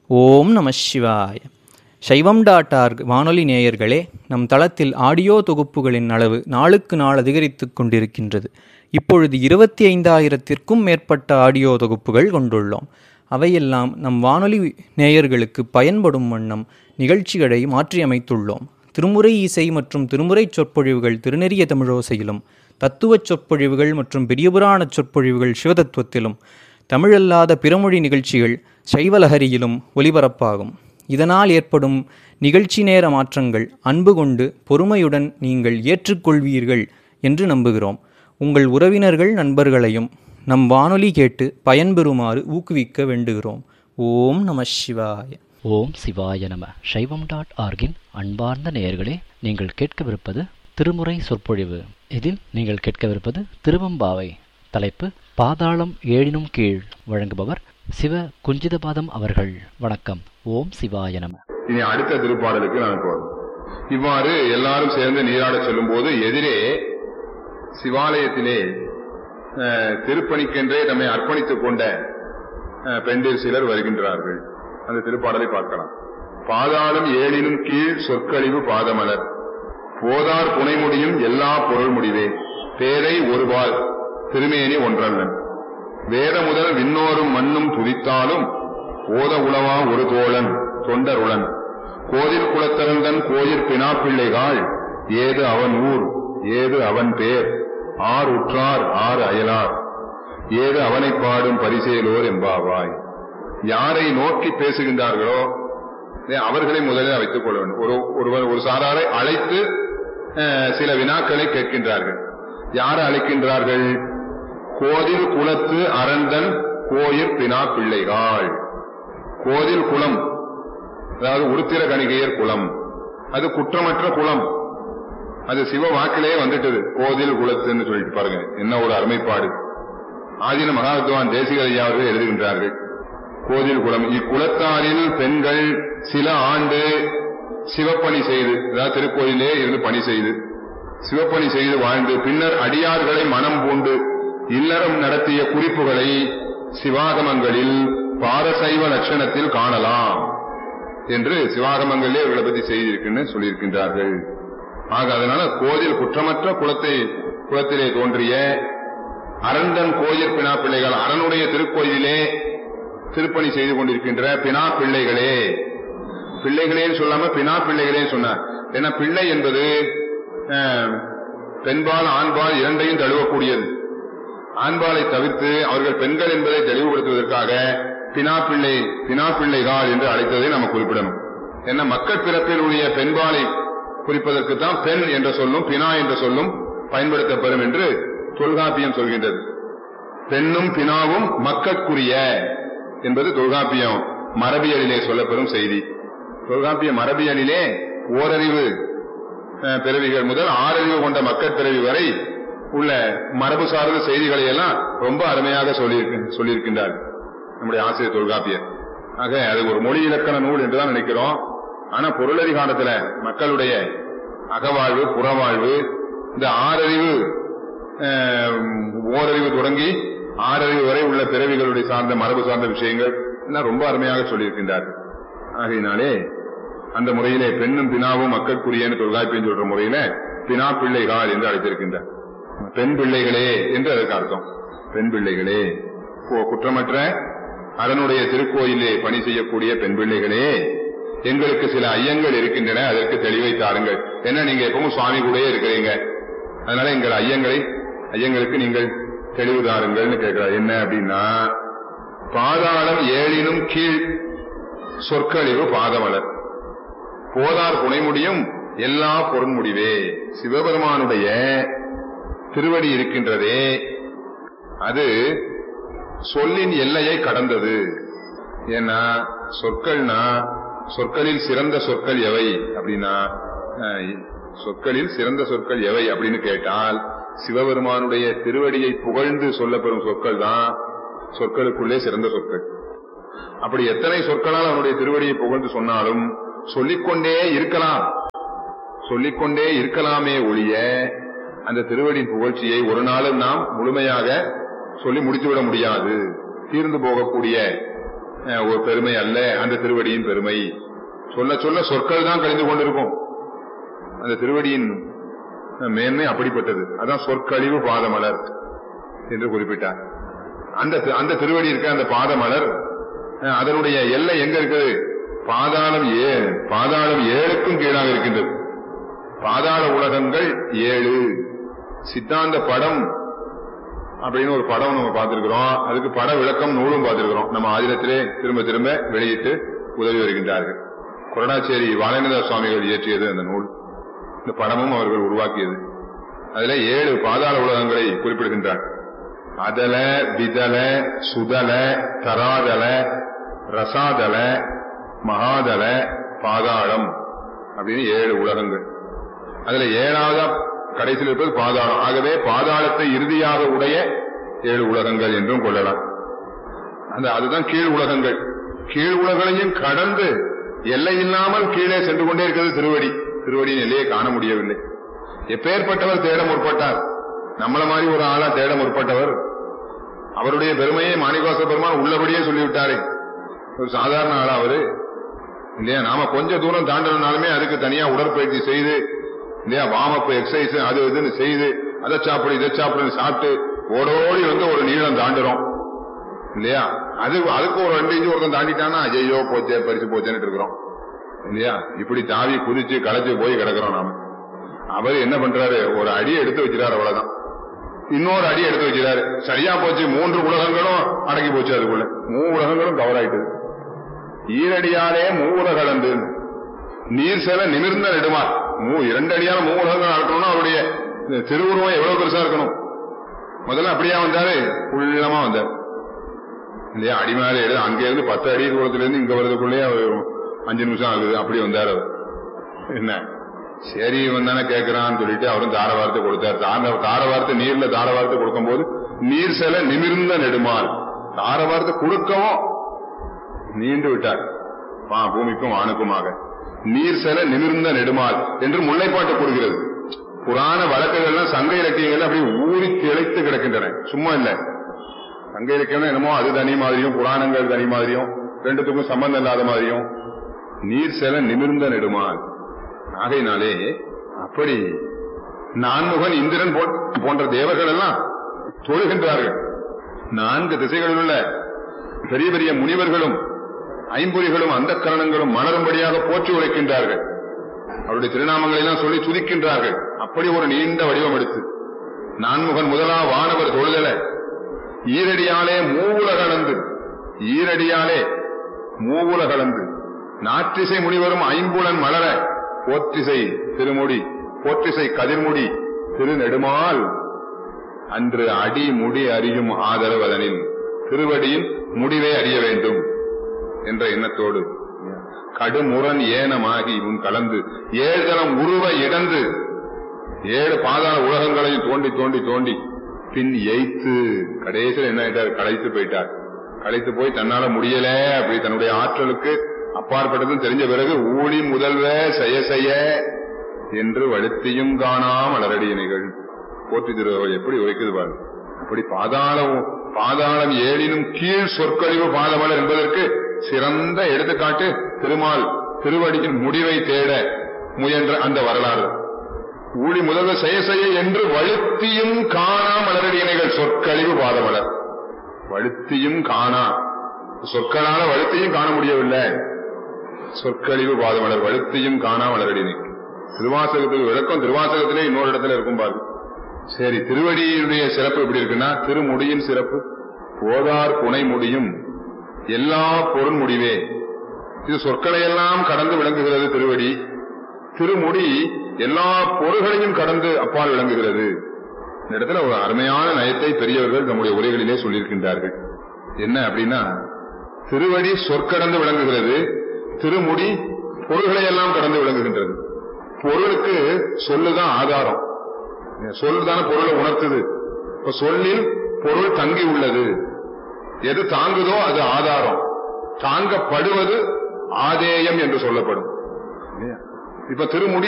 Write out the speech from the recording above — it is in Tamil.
ஓம் நம சிவாய சைவம் டாட் ஆர்க் வானொலி நேயர்களே நம் தளத்தில் ஆடியோ தொகுப்புகளின் அளவு நாளுக்கு நாள் அதிகரித்து கொண்டிருக்கின்றது இப்பொழுது இருபத்தி ஐந்தாயிரத்திற்கும் மேற்பட்ட ஆடியோ தொகுப்புகள் கொண்டுள்ளோம் அவையெல்லாம் நம் வானொலி நேயர்களுக்கு பயன்படும் வண்ணம் நிகழ்ச்சிகளை மாற்றியமைத்துள்ளோம் திருமுறை இசை மற்றும் திருமுறை சொற்பொழிவுகள் திருநெறிய தமிழோசையிலும் தத்துவச் சொற்பொழிவுகள் மற்றும் பெரியபுராண சொற்பொழிவுகள் சிவதத்துவத்திலும் தமிழல்லாத பிறமொழி நிகழ்ச்சிகள் சைவலஹரியிலும் ஒலிபரப்பாகும் இதனால் ஏற்படும் நிகழ்ச்சி நேர மாற்றங்கள் அன்பு கொண்டு பொறுமையுடன் நீங்கள் ஏற்றுக்கொள்வீர்கள் என்று நம்புகிறோம் உங்கள் உறவினர்கள் நண்பர்களையும் நம் வானொலி கேட்டு பயன்பெறுமாறு ஊக்குவிக்க வேண்டுகிறோம் ஓம் நம சிவாய ஓம் சிவாய நம சைவம் டாட் ஆர்கின் அன்பார்ந்த நேயர்களே நீங்கள் கேட்கவிருப்பது திருமுறை சொற்பொழிவு இதில் நீங்கள் கேட்கவிருப்பது திருவம்பாவை தலைப்பு பாதாளம் ஏழினும் கீழ் வழங்குபவர் சிவ குஞ்சிதபாதம் அவர்கள் வணக்கம் ஓம் சிவாய நம இனி அடுத்த திருப்பாடலுக்கு நான் போறோம் இவ்வாறு எல்லாரும் சேர்ந்து நீராடச் செல்லும் போது எதிரே சிவாலயத்திலே அஹ், திருப்பணிக்கென்றே தம்மை அர்ப்பணித்துக் கொண்ட அஹ், பெண்டிர் சிலர் வருகின்றார்கள் அந்த திருப்பாடலை பார்க்கலாம் பாதாளம் ஏழினும் கீழ் சொற்கழிவு பாதமலர் போதார் புனைமுடியும் எல்லா பொருள் முடிவே பேதை ஒருவாள் திருமேனி ஒன்றல்லன் வேத முதல் விண்ணோரும் மண்ணும் துதித்தாலும் ஓத உளவா ஒரு தோழன் தொண்டருளன் கோதில் குலத்தரந்தன் கோயிற் பினாப்பிள்ளைகாள் ஏது அவன் ஊர் ஏது அவன் பேர் ஆர் உற்றார் ஆறு அயலார் ஏது அவனைப் பாடும் பரிசேலோர் எம்பாவாய் யாரை நோக்கி பேசுகின்றார்களோ ஏ, அவர்களை முதலில் வைத்துக் கொள்ள வேண்டும் ஒரு ஒருவர் ஒரு சாராரை அழைத்து அஹ், சில வினாக்களை கேட்கின்றார்கள் யாரை அழைக்கின்றார்கள் கோதில் குலத்து அரந்தன் கோயிற் பினா பிள்ளைகாள் கோதில் குலம் அதாவது உருத்திர கணிகையர் குலம் அது குற்றமற்ற குலம் அது சிவ வாக்கிலே வந்துட்டது கோதில் குலத்துன்னு சொல்லிட்டு பாருங்க என்ன ஒரு அருமைப்பாடு ஆதீன மகாவித்வான் தேசிக ஐயா அவர்கள் எழுதுகின்றார்கள் கோதில் குலம் இக்குலத்தாரில் பெண்கள் சில ஆண்டு சிவப்பணி செய்து அதாவது திருக்கோயிலே இருந்து பணி செய்து சிவப்பணி செய்து வாழ்ந்து பின்னர் அடியார்களை மனம் பூண்டு இல்லறம் நடத்திய குறிப்புகளை சிவாகமங்களில் பாரசைவ லட்சணத்தில் காணலாம் என்று சிவாகமங்களிலே இவர்களை பற்றி செய்திருக்குன்னு சொல்லியிருக்கின்றார்கள் ஆக அதனால கோதில் குற்றமற்ற குலத்தை குலத்திலே தோன்றிய அரண்டன் கோயில் பினா பிள்ளைகள் அரணுடைய திருக்கோயிலே திருப்பணி செய்து கொண்டிருக்கின்ற பினா பிள்ளைகளே பிள்ளைகளேன்னு சொல்லாம பினா பிள்ளைகளே சொன்னார் ஏன்னா பிள்ளை என்பது அஹ், பெண்பால் ஆண்பால் இரண்டையும் தழுவக்கூடியது ஆண்பாலை தவிர்த்து அவர்கள் பெண்கள் என்பதை தெளிவுபடுத்துவதற்காக பினா பிள்ளை பினா பிள்ளைகால் என்று அழைத்ததை நம்ம குறிப்பிடணும் என்ன மக்கள் பிறப்பில் உடைய பெண்பாலை குறிப்பதற்கு தான் பெண் என்ற சொல்லும் பினா என்ற சொல்லும் பயன்படுத்தப்படும் என்று தொல்காப்பியம் சொல்கின்றது பெண்ணும் பினாவும் மக்கட்குரிய என்பது தொல்காப்பியம் மரபியலிலே சொல்லப்பெறும் செய்தி தொல்காப்பிய மரபியலிலே ஓரறிவு அஹ், பிறவிகள் முதல் ஆறறிவு கொண்ட மக்கள் பிறவி வரை உள்ள மரபு சார்ந்த செய்திகளை எல்லாம் ரொம்ப அருமையாக சொல்லியிருக்கு சொல்லியிருக்கின்றார் நம்முடைய ஆசிரியர் தொல்காப்பியர் ஆக அது ஒரு மொழி இலக்கண நூல் என்றுதான் நினைக்கிறோம் ஆனா பொருளதிகாரத்துல மக்களுடைய அகவாழ்வு புறவாழ்வு இந்த ஆறறிவு அஹ், ஓரறிவு தொடங்கி ஆறறிவு வரை உள்ள பிறவிகளுடைய சார்ந்த மரபு சார்ந்த விஷயங்கள் எல்லாம் ரொம்ப அருமையாக சொல்லியிருக்கின்றார்கள் ஆகையினாலே அந்த முறையிலே பெண்ணும் பினாவும் மக்களுக்குரியன்னு தொல்காப்பியம் சொல்ற முறையில பினா பிள்ளைகள் என்று அழைத்திருக்கின்றார் பெண் பிள்ளைகளே என்று அதற்கு அர்த்தம் பெண் பிள்ளைகளே கு- குற்றமற்ற அதனுடைய திருக்கோயிலே பணி செய்யக்கூடிய பெண் பிள்ளைகளே எங்களுக்கு சில ஐயங்கள் இருக்கின்றன அதற்கு தெளிவை தாருங்கள் ஏன்னா நீங்க எப்பவும் சுவாமி கூடயே இருக்கிறீங்க அதனால எங்கள் ஐயங்களை ஐயங்களுக்கு நீங்கள் தெளிவு தாருங்கள்னு கேட்கிறார் என்ன அப்படின்னா பாதாளம் ஏழினும் கீழ் சொற்கழிவு பாதமலர் போதார் புனைமுடியும் எல்லா பொருண்முடிவே சிவபெருமானுடைய திருவடி இருக்கின்றதே அது சொல்லின் எல்லையை கடந்தது ஏன்னா சொற்கள்னா சொற்களில் சிறந்த சொற்கள் எவை அப்படின்னா அஹ், சொற்களில் சிறந்த சொற்கள் எவை அப்படின்னு கேட்டால் சிவபெருமானுடைய திருவடியை புகழ்ந்து சொல்லப்பெறும் சொற்கள் தான் சொற்களுக்குள்ளே சிறந்த சொற்கள் அப்படி எத்தனை சொற்களால் அவனுடைய திருவடியை புகழ்ந்து சொன்னாலும் சொல்லிக்கொண்டே இருக்கலாம் சொல்லிக்கொண்டே இருக்கலாமே ஒழிய அந்த திருவடியின் புகழ்ச்சியை ஒரு நாளும் நாம் முழுமையாக சொல்லி முடித்துவிட முடியாது தீர்ந்து போகக்கூடிய அஹ், ஒரு பெருமை அல்ல அந்த திருவடியின் பெருமை சொல்ல சொல்ல சொற்கள் தான் கழிந்து கொண்டிருக்கும் அந்த திருவடியின் அஹ், மேன்மை அப்படிப்பட்டது அதான் சொற்கழிவு பாதமலர் என்று குறிப்பிட்டார் அந்த தி- அந்த திருவடி இருக்க அந்த பாதமலர் அஹ், அதனுடைய எல்லை எங்க இருக்குது பாதாளம் ஏ பாதாளம் ஏழுக்கும் கீழாக இருக்கின்றது பாதாள உலகங்கள் ஏழு சித்தாந்த படம் அப்படின்னு ஒரு படம் நம்ம பார்த்திருக்கிறோம் அதுக்கு பட விளக்கம் நூலும் பார்த்திருக்கிறோம் நம்ம ஆதினத்திலே திரும்ப திரும்ப வெளியிட்டு உதவி வருகின்றார்கள் கொரடாச்சேரி வாலேந்திர சுவாமிகள் இயற்றியது அந்த நூல் இந்த படமும் அவர்கள் உருவாக்கியது அதுல ஏழு பாதாள உலகங்களை குறிப்பிடுகின்றார் அதல விதல சுதல தராதல ரசாதல மகாதல பாதாளம் அப்படின்னு ஏழு உலகங்கள் அதுல ஏழாவதா கடைசியில் இருப்பது பாதாளம் ஆகவே பாதாளத்தை இறுதியாக உடைய ஏழு உலகங்கள் என்றும் கொள்ளலாம் அந்த அதுதான் கீழ் உலகங்கள் கீழ் உலகங்களையும் கடந்து எல்லை இல்லாமல் கீழே சென்று கொண்டே இருக்கிறது திருவடி திருவடியின் எல்லையை காண முடியவில்லை எப்பேற்பட்டவர் தேட முற்பட்டார் நம்மள மாதிரி ஒரு ஆளா தேட முற்பட்டவர் அவருடைய பெருமையை மாணிவாச பெருமான் உள்ளபடியே சொல்லிவிட்டாரே ஒரு சாதாரண ஆளா அவரு இல்லையா நாம கொஞ்ச தூரம் தாண்டணும்னாலுமே அதுக்கு தனியா உடற்பயிற்சி செய்து இல்லையா வாமப்பு எக்ஸசைஸ் அது இதுன்னு செய்து அதை சாப்பிடு இதை சாப்பிடுன்னு சாப்பிட்டு ஓடோடி வந்து ஒரு நீளம் தாண்டுறோம் இல்லையா அது அதுக்கு ஒரு ரெண்டு இன்ச்சு ஒருத்தன் தாண்டிட்டான்னா ஐயோ போச்சே பரிசு போச்சேன்னு இருக்கிறோம் இல்லையா இப்படி தாவி குதிச்சு களைச்சு போய் கிடக்குறோம் நாம அவர் என்ன பண்றாரு ஒரு அடி எடுத்து வச்சிடாரு அவ்வளவுதான் இன்னொரு அடி எடுத்து வச்சிடாரு சரியா போச்சு மூன்று உலகங்களும் அடங்கி போச்சு அதுக்குள்ள மூ உலகங்களும் கவர் ஆயிட்டு ஈரடியாலே மூவுல கலந்து நீர் செல நிமிர்ந்த நெடுமா மூ இரண்டு அடியால மூ உலகங்கள் நடக்கணும்னா அவருடைய திருவுருவம் எவ்வளவு பெருசா இருக்கணும் முதல்ல அப்படியா வந்தாரு உள்ளமா வந்தார் இல்லையா அடி மேல எழுது அங்க இருந்து பத்து அடி தூரத்துல இருந்து இங்க வர்றதுக்குள்ளேயே அவர் அஞ்சு நிமிஷம் ஆகுது அப்படி வந்தார் அவர் என்ன சரி இவன் தானே கேட்கிறான்னு சொல்லிட்டு அவரும் தார வார்த்தை கொடுத்தார் தார தார வார்த்தை நீர்ல தார வார்த்தை கொடுக்கும்போது நீர் செல நிமிர்ந்த நெடுமால் தார வார்த்தை கொடுக்கவும் நீண்டு விட்டார் வா பூமிக்கும் வானுக்குமாக நீர் செல நிமிர்ந்த நெடுமால் என்று முல்லைப்பாட்டு கூறுகிறது புராண வழக்குகள்லாம் சங்க இலக்கியங்கள் அப்படி ஊறி திளைத்து கிடக்கின்றன சும்மா இல்ல சங்க இலக்கியம் என்னமோ அது தனி மாதிரியும் புராணங்கள் தனி மாதிரியும் ரெண்டுத்துக்கும் சம்பந்தம் இல்லாத மாதிரியும் நீர் செல நிமிர்ந்த நெடுமால் ஆகையினாலே அப்படி நான்முகன் இந்திரன் போ- போன்ற தேவர்கள் எல்லாம் தொழுகின்றார்கள் நான்கு திசைகளில் உள்ள பெரிய பெரிய முனிவர்களும் ஐம்பொறிகளும் அந்த கரணங்களும் மலரும்படியாக போற்றி உரைக்கின்றார்கள் அவருடைய திருநாமங்களை எல்லாம் சொல்லி துதிக்கின்றார்கள் அப்படி ஒரு நீண்ட வடிவம் எடுத்து நான்முகன் முதலா வானவர் தொழுதல ஈரடியாலே மூவுல கலந்து ஈரடியாலே மூவுல கலந்து நாற்றிசை முனிவரும் ஐம்புலன் மலர போற்றிசை திருமுடி போற்றிசை கதிர்முடி திருநெடுமால் அன்று அடி முடி அறியும் ஆதரவதனில் திருவடியின் முடிவை அறிய வேண்டும் என்ற எண்ணத்தோடு கடுமுரண் ஏனமாகி உன் கலந்து ஏழ்தலம் உருவ இடந்து ஏழு பாதாள உலகங்களையும் தோண்டி தோண்டி தோண்டி பின் எய்த்து கடைசியில் என்ன ஆயிட்டார் களைத்து போயிட்டார் களைத்து போய் தன்னால முடியல அப்படி தன்னுடைய ஆற்றலுக்கு அப்பாற்பட்டதும் தெரிஞ்ச பிறகு ஊழி முதல்வ செய்ய செய்ய என்று வழுத்தியும் காணாம் அலரடியினைகள் போற்றி திருவள்ளுவர் எப்படி உரைக்குது பாரு அப்படி பாதாளம் பாதாளம் ஏழினும் கீழ் சொற்கழிவு பாதமலர் என்பதற்கு சிறந்த எடுத்துக்காட்டு திருமால் திருவடியின் முடிவை தேட முயன்ற அந்த வரலாறு ஊழி முதல்ல செய்ய செய்ய என்று வழுத்தியும் காணா மலரடியினைகள் சொற்கழிவு பாதமலர் வழுத்தியும் காணா சொற்களால வழுத்தியும் காண முடியவில்லை சொற்கழிவு பாதமலர் வழுத்தியும் காணா மலரடினை திருவாசகத்துக்கு விளக்கம் திருவாசகத்திலே இன்னொரு இடத்துல இருக்கும் பாரு சரி திருவடியினுடைய சிறப்பு எப்படி இருக்குன்னா திருமுடியின் சிறப்பு போதார் புனை முடியும் எல்லா பொருள் முடிவே இது சொற்களை எல்லாம் கடந்து விளங்குகிறது திருவடி திருமுடி எல்லா பொருள்களையும் கடந்து அப்பால் விளங்குகிறது இந்த இடத்துல ஒரு அருமையான நயத்தை பெரியவர்கள் நம்முடைய உரைகளிலே சொல்லியிருக்கின்றார்கள் என்ன அப்படின்னா திருவடி சொற்கடந்து விளங்குகிறது திருமுடி பொருள்களை எல்லாம் கடந்து விளங்குகின்றது பொருளுக்கு சொல்லுதான் ஆதாரம் சொல் தானே பொருளை உணர்த்துது இப்ப சொல்லில் பொருள் தங்கி உள்ளது எது தாங்குதோ அது ஆதாரம் தாங்கப்படுவது ஆதேயம் என்று சொல்லப்படும் இப்ப திருமுடி